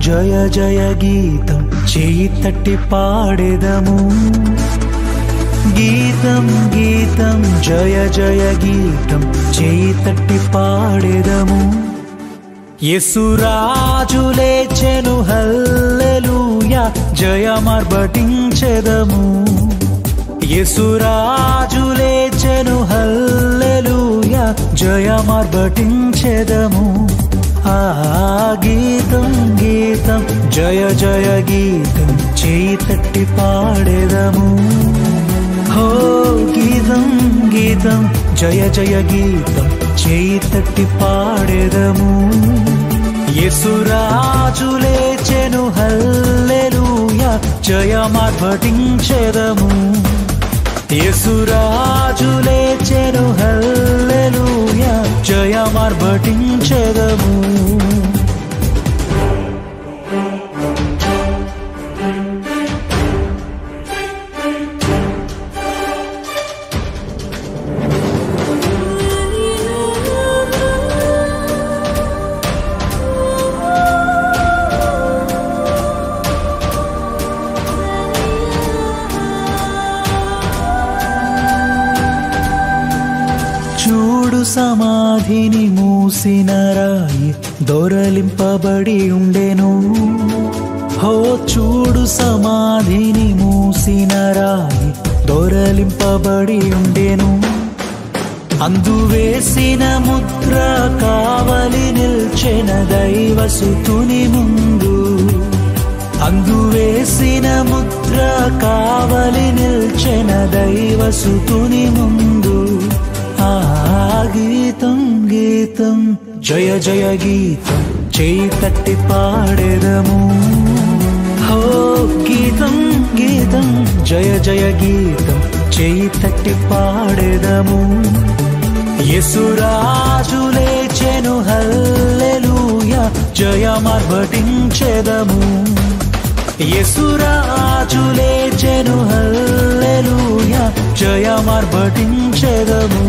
జయ జయ గీతం చేయి తట్టి పాడెదము గీతం గీతం జయ జయ గీతం చేయి తట్టి పాడెదము యేసురాజు లేచెను హల్లెలూయా జయమర్బటించెదము యేసురాజు లేచెను హల్లెలూయా జయమర్బటించెదము ఆ గీతం గీతం జయ జయ గీతం చేయి తట్టి పాడెదము హో గీతం గీతం జయ జయ గీతం చేయి తట్టి పాడెదము యేసురాజు లేచెను హల్లెలూయా జయమర్భటించెదము యేసురాజు లేచెను హల్లెలూయా జయమర్భటించెదము చూడు సమాధిని మూసిన రాయి దొరలింపబడి ఉండెను హో చూడు సమాధిని మూసిన రాయి దొరలింపబడి ఉండెను అందు వేసిన ముద్ర కావలి నిల్చెన దైవసుతుని ముందు అందు వేసిన ముద్ర కావలి నిల్చెన దైవసుతుని ముందు ఆ గీతం గీతం జయ జయ గీతం చేయి తట్టి పాడెదము హో గీతం గీతం జయ జయ గీతం చేయి తట్టి పాడెదము యేసురాజు లేచెను హల్లెలూయా జయమర్భటించెదము యేసురాజు లేచెను హల్లెలూయా జయమర్భటించెదము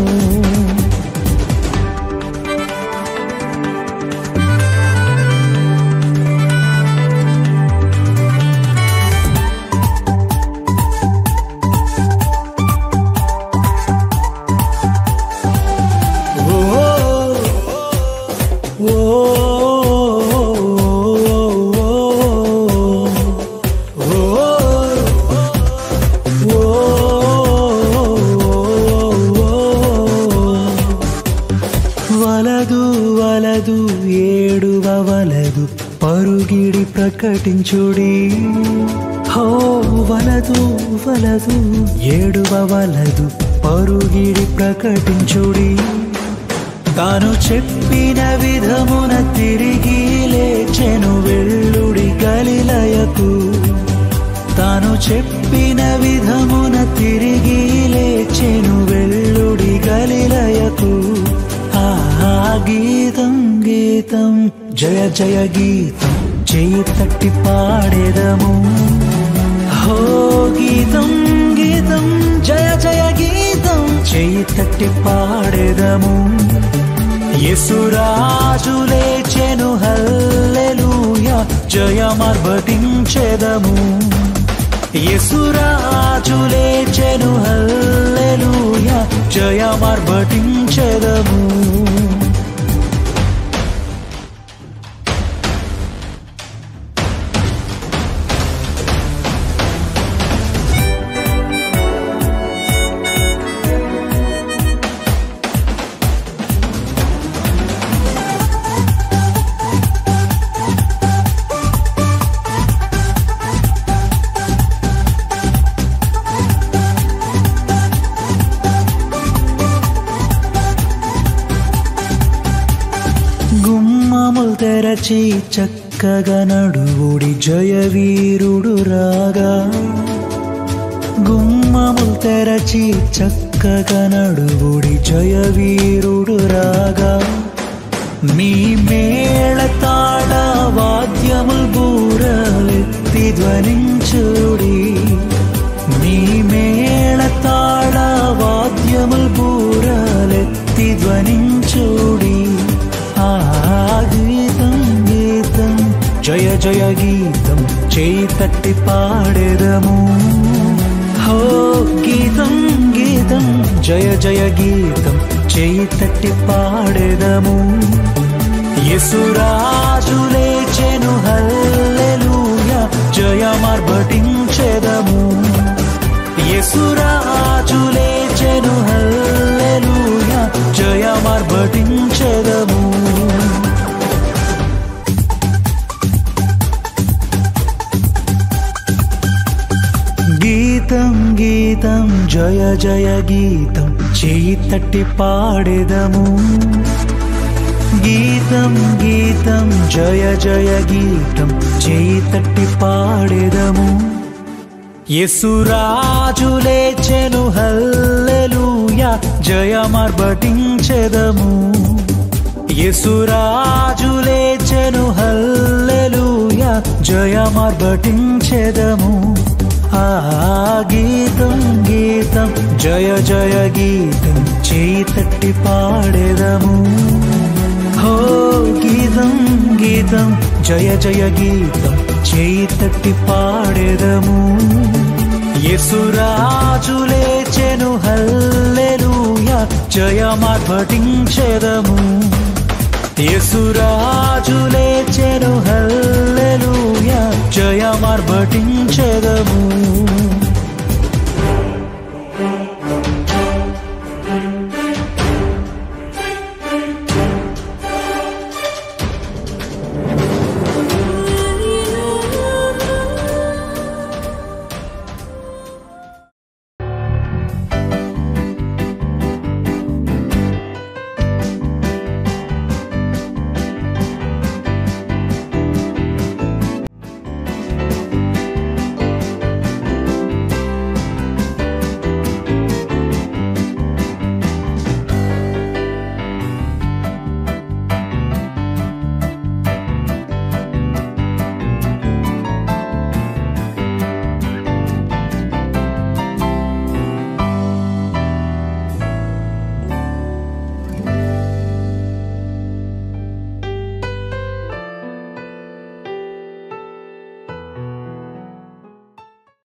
వలదు వలదు ఏడువ వలదు పరుగిడి ప్రకటించుడి హో వలదు వలదు ఏడువ వలదు పరుగిడి ప్రకటించుడి తాను చెప్పిన విధమున తిరిగి లేచెను వెళ్ళుడి గలిలయకు తాను చెప్పిన విధమున తిరిగి లేచెను వెళ్ళుడి గలిలయకు ఆ గీతం గీతం జయ జయ గీతం చేయి తట్టి పాడేదము హో గీతం గీతం జయ జయ గీతం చేయి తట్టి పాడేదము యేసురాజు లేచెను హల్లెలూయా జయమర్భటించెదము యేసురాజు లేచెను హల్లెలూయా జయమర్భటించెదము గుమ్మములు తెరచి చక్కగా నడువుడి జయవీరుడు రాగా గుమ్మములు తెరచి చక్కగా నడువుడి జయవీరుడు రాగా మీ మేళ తాళ వాద్యముల్ బూరలెత్తి ధ్వనించుడి మీ మేళ తాళ వాద్యముల్ బూరలెత్తి ధ్వనించుడి ఆ గీతం గీతం జయ జయ గీతం చేయి తట్టి పాడేదము హో గీతం గీతం జయ జయ గీతం చేయి తట్టి పాడేదము యేసురాజు లేచెను హల్లెలూయా జయమార్భటించెదము యేసురాజు లేచెను హల్లెలూయా జయమార్భటించెదము గీతం గీతం జయ జయ గీతం చేయి తట్టి పాడేదము గీతం గీతం జయ జయ గీతం చేయి తట్టి పాడేదము యేసురాజు లేచెను హల్లెలూయా జయమార్భటించెదము యేసురాజు లేచెను హల్లెలూయా జయమార్భటించెదము ఆ గీతం గీతం జయ జయ గీతం చేయి తట్టి పాడేదము హో గీతం గీతం జయ జయ గీతం చేయి తట్టి పాడేదము యేసురాజు లేచెను హల్లెలూయా జయమార్భటించెదము యేసురాజు లేచెను హల్లెలూయా జయమార్భటించెదము